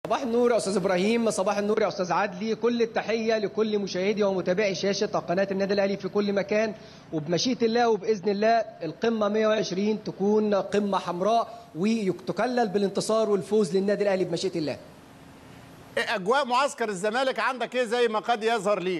صباح النور يا استاذ ابراهيم صباح النور يا استاذ عدلي كل التحيه لكل مشاهدي ومتابعي شاشه قناه النادي الاهلي في كل مكان وبمشيئه الله وباذن الله القمه 120 تكون قمه حمراء وتكلل بالانتصار والفوز للنادي الاهلي بمشيئه الله إيه اجواء معسكر الزمالك عندك ايه زي ما قد يظهر ليك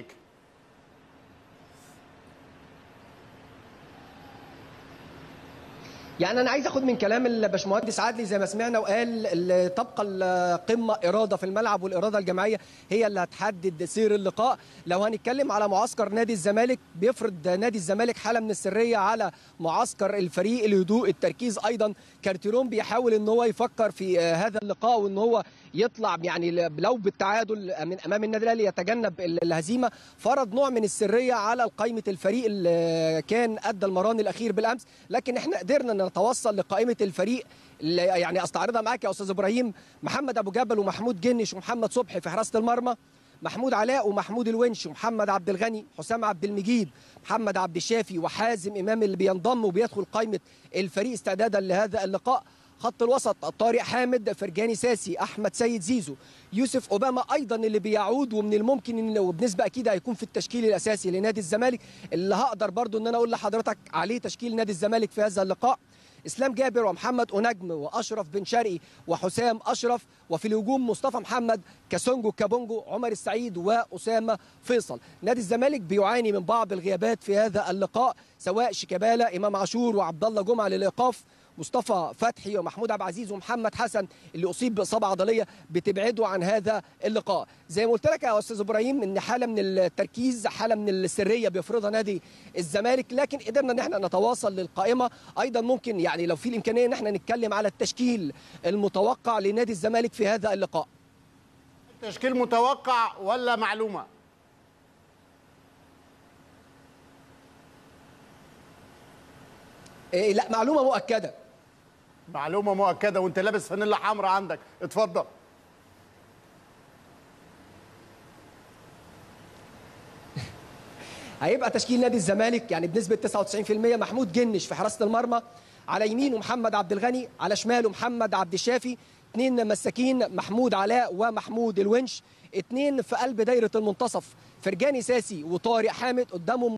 يعني انا عايز اخد من كلام الباشمهندس عادلي زي ما سمعنا وقال ال- تبقى القمه اراده في الملعب والاراده الجماعيه هي اللي هتحدد سير اللقاء لو هنتكلم على معسكر نادي الزمالك بيفرض نادي الزمالك حاله من السريه على معسكر الفريق الهدوء التركيز ايضا كارتيرون بيحاول ان هو يفكر في آه، هذا اللقاء وان هو يطلع يعني لو بالتعادل من امام النادي الاهلي يتجنب ال- الهزيمه فرض نوع من السريه على قائمه الفريق اللي كان ادى المران الاخير بالامس لكن احنا قدرنا نتوصل لقائمه الفريق اللي يعني استعرضها معاك يا استاذ ابراهيم محمد ابو جبل ومحمود جنش ومحمد صبحي في حراسه المرمى محمود علاء ومحمود الونش ومحمد عبد الغني حسام عبد المجيد محمد عبد الشافي وحازم امام اللي بينضم وبيدخل قائمه الفريق استعدادا لهذا اللقاء خط الوسط طارق حامد فرجاني ساسي احمد سيد زيزو يوسف اوباما ايضا اللي بيعود ومن الممكن ان وبنسبه اكيد هيكون في التشكيل الاساسي لنادي الزمالك اللي هقدر برضو ان انا اقول لحضرتك عليه تشكيل نادي الزمالك في هذا اللقاء اسلام جابر ومحمد اونجم واشرف بن شرقي وحسام اشرف وفي الهجوم مصطفى محمد كاسونجو كابونجو عمر السعيد واسامه فيصل نادي الزمالك بيعاني من بعض الغيابات في هذا اللقاء سواء شيكابالا امام عاشور وعبد الله جمعه للايقاف مصطفى فتحي ومحمود عبد العزيز ومحمد حسن اللي اصيب باصابه عضليه بتبعده عن هذا اللقاء زي ما قلت لك يا استاذ ابراهيم ان حاله من التركيز حاله من السريه بيفرضها نادي الزمالك لكن قدرنا ان احنا نتواصل للقائمه ايضا ممكن يعني لو في الامكانيه ان احنا نتكلم على التشكيل المتوقع لنادي الزمالك في هذا اللقاء تشكيل متوقع ولا معلومه إيه لا معلومه مؤكده معلومه مؤكده وانت لابس فانيلا حمراء عندك اتفضل هيبقى تشكيل نادي الزمالك يعني بنسبه 99% محمود جنش في حراسه المرمى على يمينه محمد عبد الغني على شماله محمد عبد الشافي اثنين مساكين محمود علاء ومحمود الونش اثنين في قلب دايره المنتصف فرجاني ساسي وطارق حامد قدامهم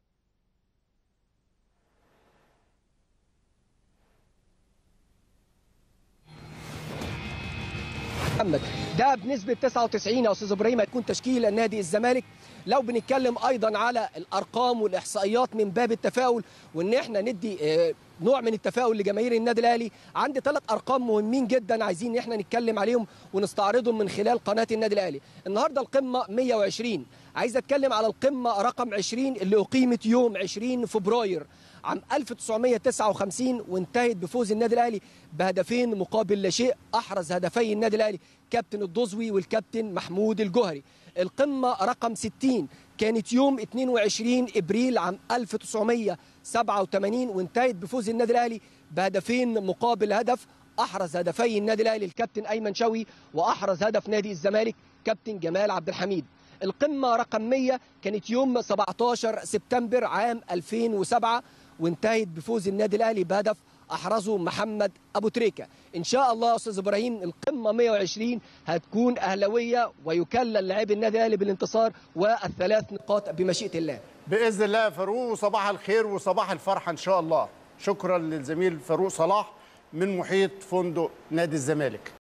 محمد ده بنسبه 99 يا استاذ ابراهيم هيكون تشكيل نادي الزمالك لو بنتكلم ايضا على الارقام والاحصائيات من باب التفاؤل وان احنا ندي آه، نوع من التفاؤل لجماهير النادي الاهلي عندي ثلاث ارقام مهمين جدا عايزين ان احنا نتكلم عليهم ونستعرضهم من خلال قناه النادي الاهلي النهارده القمه 120 عايز اتكلم على القمه رقم 20 اللي اقيمت يوم 20 فبراير عام 1959 وانتهت بفوز النادي الاهلي بهدفين مقابل لا شيء احرز هدفي النادي الاهلي كابتن الدوزوي والكابتن محمود الجوهري القمه رقم 60 كانت يوم 22 ابريل عام 1987 وانتهت بفوز النادي الاهلي بهدفين مقابل هدف احرز هدفي النادي الاهلي الكابتن ايمن شوقي واحرز هدف نادي الزمالك كابتن جمال عبد الحميد القمة رقم 100 كانت يوم 17 سبتمبر عام 2007 وانتهت بفوز النادي الأهلي بهدف أحرزه محمد أبو تريكة إن شاء الله يا أستاذ إبراهيم القمة 120 هتكون أهلوية ويكلل لاعبي النادي الأهلي بالانتصار والثلاث نقاط بمشيئة الله باذن الله يا فاروق وصباح الخير وصباح الفرحه ان شاء الله شكرا للزميل فاروق صلاح من محيط فندق نادي الزمالك